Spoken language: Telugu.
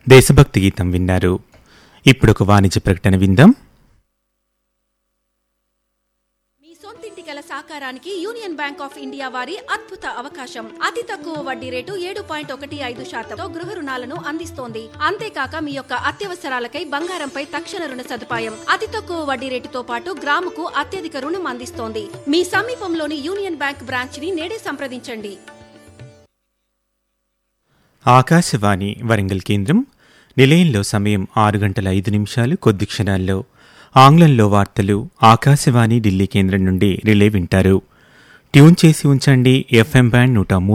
దేశభక్తి గీతం విన్నారు ఇప్పుడు ఒక వాణిజ్య ప్రకటన విందాం మీ సొంతింటి కల సాకారానికి యూనియన్ బ్యాంక్ ఆఫ్ ఇండియా వారి అద్భుత అవకాశం అతి తక్కువ వడ్డీ రేటు ఏడు పాయింట్ ఒకటి ఐదు శాతంతో గృహ రుణాలను అందిస్తోంది అంతేకాక మీ యొక్క అత్యవసరాలకై బంగారంపై తక్షణ రుణ సదుపాయం అతి తక్కువ వడ్డీ రేటుతో పాటు గ్రాముకు అత్యధిక రుణం అందిస్తోంది మీ సమీపంలోని యూనియన్ బ్యాంక్ బ్రాంచ్ ని నేడే సంప్రదించండి ఆకాశవాణి వరంగల్ కేంద్రం నిలయంలో సమయం ఆరు గంటల ఐదు నిమిషాలు కొద్ది క్షణాల్లో ఆంగ్లంలో వార్తలు ఆకాశవాణి ఢిల్లీ కేంద్రం నుండి రిలే వింటారు ట్యూన్ చేసి ఉంచండి ఎఫ్ఎం బ్యాండ్ నూట మూడు